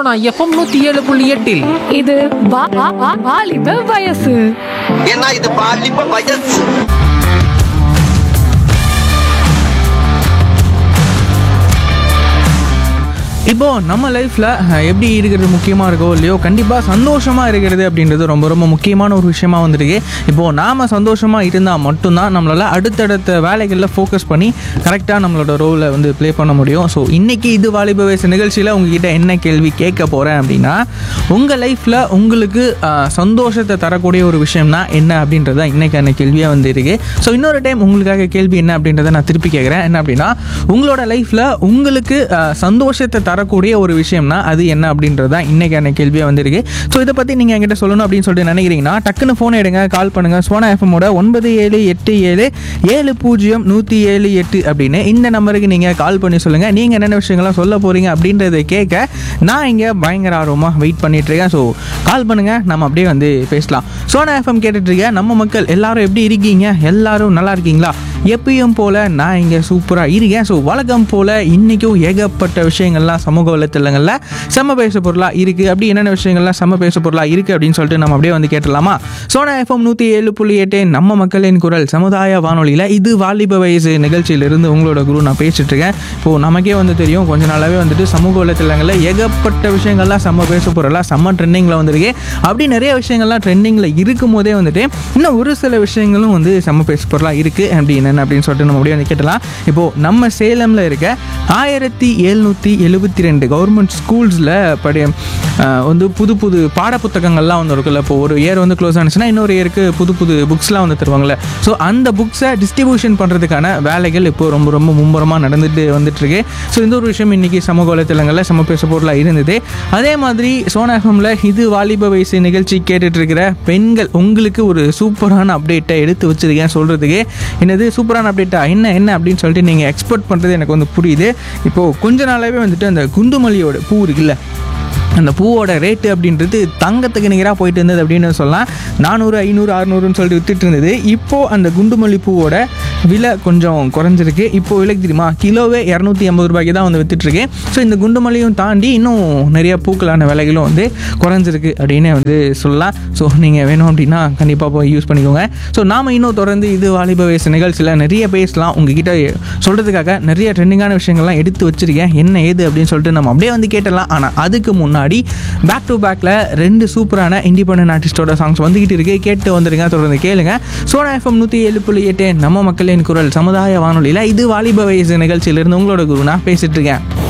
Sona FM நூத்தி ஏழு புள்ளி எட்டில் இது வா- வா- வா- வாலிப வயசு ஏன்னா இது பாலிப்ப வயசு இப்போ நம்ம லைஃப்ல அஹ், எப்படி இருக்கிறது முக்கியமா இருக்கோ இல்லையோ கண்டிப்பா சந்தோஷமா இருக்கிறது அப்படின்றது ரொம்ப ரொம்ப முக்கியமான ஒரு விஷயமா வந்துருக்கு இப்போ நாம சந்தோஷமா இருந்தா மட்டும்தான் நம்மளால அடுத்தடுத்த வேலைகளில் ஃபோக்கஸ் பண்ணி கரெக்டாக நம்மளோட ரோலை வந்து ப்ளே பண்ண முடியும் ஸோ இன்னைக்கு இது வாலிப வயசு நிகழ்ச்சியில் உங்ககிட்ட என்ன கேள்வி கேட்க போறேன் அப்படின்னா உங்க லைஃப்ல உங்களுக்கு அஹ், சந்தோஷத்தை தரக்கூடிய ஒரு விஷயம்னா என்ன அப்படின்றத இன்னைக்கான கேள்வியாக வந்து இருக்கு ஸோ இன்னொரு டைம் உங்களுக்காக கேள்வி என்ன அப்படின்றத நான் திருப்பி கேட்குறேன் என்ன அப்படின்னா உங்களோட லைஃப்ல உங்களுக்கு அஹ், சந்தோஷத்தை தரக்கூடிய ஒரு விஷயம்னா அது என்ன அப்படின்றது தான் இன்னைக்கான கேள்வியாக வந்திருக்கு ஸோ இதை பற்றி நீங்கள் என்கிட்ட சொல்லணும் அப்படின்னு சொல்லிட்டு நினைக்கிறீங்கன்னா டக்குன்னு ஃபோன் எடுங்க கால் பண்ணுங்க சோனா எஃப்எம்மோட ஒன்பது ஏழு எட்டு ஏழு ஏழு பூஜ்ஜியம் நூற்றி ஏழு எட்டு அப்படின்னு இந்த நம்பருக்கு நீங்கள் கால் பண்ணி சொல்லுங்கள் நீங்கள் என்னென்ன விஷயங்கள்லாம் சொல்ல போகிறீங்க அப்படின்றத கேட்க நான் இங்கே பயங்கர ஆர்வமாக வெயிட் பண்ணிட்டு இருக்கேன் ஸோ கால் பண்ணுங்க நம்ம அப்படியே வந்து பேசலாம் சோனா எஃப்எம் கேட்டுட்டு இருக்க நம்ம மக்கள் எல்லாரும் எப்படி இருக்கீங்க எல்லாரும் நல்லா இருக்கீங்களா எப்பயும் போல நான் இங்கே சூப்பராக இருக்கேன் ஸோ வழக்கம் போல இன்றைக்கும் ஏகப்பட்ட விஷயங்கள்லாம் சமூக வலைத்தளங்களில் செம்ம பேச பொருளாக இருக்குது அப்படி என்னென்ன விஷயங்கள்லாம் செம்ம பேச பொருளாக இருக்குது அப்படின்னு சொல்லிட்டு நம்ம அப்படியே வந்து கேட்டலாமா சோனா எஃப்எம் நூற்றி ஏழு புள்ளி எட்டு நம்ம மக்களின் குரல் சமுதாய வானொலியில் இது வாலிப வயசு நிகழ்ச்சியிலிருந்து உங்களோட குரு நான் பேசிட்டு இருக்கேன் இப்போது நமக்கே வந்து தெரியும் கொஞ்ச நாளாகவே வந்துட்டு சமூக வலைத்தளங்களில் ஏகப்பட்ட விஷயங்கள்லாம் செம்ம பேச பொருளாக செம்ம ட்ரெண்டிங்கில் வந்திருக்கு அப்படி நிறைய விஷயங்கள்லாம் ட்ரெண்டிங்கில் இருக்கும் போதே வந்துட்டு இன்னும் ஒரு சில விஷயங்களும் வந்து செம்ம பேச பொருளாக இருக்குது அப்படி என்னென்ன அப்படின்னு சொல்லிட்டு நம்ம அப்படியே வந்து கேட்டலாம் இப்போது நம்ம சேலமில் இருக்க ஆயிரத்தி எழுநூற்றி எழுபத்தி ரெண்டு கவர்மெண்ட் ஸ்கூல்ஸில் படி அஹ், வந்து புது புது பாடப்புத்தகங்கள்லாம் வந்து இருக்குல்ல இப்போ ஒரு இயர் வந்து க்ளோஸ் ஆனிச்சுன்னா இன்னொரு இயருக்கு புது புது புக்ஸ்லாம் வந்து தருவாங்கல்ல ஸோ அந்த புக்ஸை டிஸ்ட்ரிபியூஷன் பண்ணுறதுக்கான வேலைகள் இப்போ ரொம்ப ரொம்ப மும்முரமாக நடந்துட்டு வந்துட்டு இருக்கு ஸோ இந்த ஒரு விஷயம் இன்னைக்கு சமூக வலைத்தளங்களில் சம பேச பொருளாக இருந்தது அதே மாதிரி சோனா எஃப்எம்ல இது வாலிப வயசு நிகழ்ச்சி கேட்டுட்டு இருக்கிற பெண்கள் உங்களுக்கு ஒரு சூப்பரான அப்டேட்டை எடுத்து வச்சிருக்கேன் சொல்கிறதுக்கு என்னது சூப்பரான அப்டேட்டா என்ன என்ன அப்படின்னு சொல்லிட்டு நீங்கள் எக்ஸ்பெக்ட் பண்ணுறது எனக்கு வந்து புரியுது இப்போது கொஞ்ச நாளாகவே வந்துட்டு அந்த குண்டுமல்லியோட பூ இருக்குல்ல அந்த பூவோட ரேட்டு அப்படின்றது தங்கத்துக்கு நிகராக போயிட்டு இருந்தது அப்படின்னு சொல்லலாம் நானூறு ஐநூறு அறுநூறுன்னு சொல்லிட்டு வித்துட்டு இருந்தது இப்போது அந்த குண்டுமல்லி பூவோட விலை கொஞ்சம் குறைஞ்சிருக்கு இப்போ விலைக்கு தெரியுமா கிலோவே இரநூத்தி ஐம்பது ரூபாய்க்கு தான் வந்து வித்துட்ருக்கு ஸோ இந்த குண்டுமல்லியும் தாண்டி இன்னும் நிறைய பூக்களான விலைகளும் வந்து குறைஞ்சிருக்கு அப்படின்னு வந்து சொல்லலாம் ஸோ நீங்கள் வேணும் அப்படின்னா கண்டிப்பாக போய் யூஸ் பண்ணிக்கோங்க ஸோ நாம் இன்னும் தொடர்ந்து இது வாலிப வயசு நிகழ்ச்சியில் நிறைய பேசலாம் உங்ககிட்ட சொல்கிறதுக்காக நிறைய ட்ரெண்டிங்கான விஷயங்கள்லாம் எடுத்து வச்சிருக்கேன் என்ன ஏது அப்படின்னு சொல்லிட்டு நம்ம அப்படியே வந்து கேட்டலாம் ஆனால் அதுக்கு முன்னாடி பேக் டு பேக்கில் ரெண்டு சூப்பரான இண்டிபெண்டன்ட் ஆர்டிஸ்டோட சாங்ஸ் வந்துகிட்டு இருக்கு கேட்டு வந்துருங்க தொடர்ந்து கேளுங்க சோனா எஃப்எம் நூற்றி ஏழு புள்ளி எட்டு நம்ம மக்களின் குரல் சமுதாய வானொலியில் இது வாலிப வயசு நிகழ்ச்சியிலிருந்து உங்களோட குரு நான் பேசிட்டு இருக்கேன்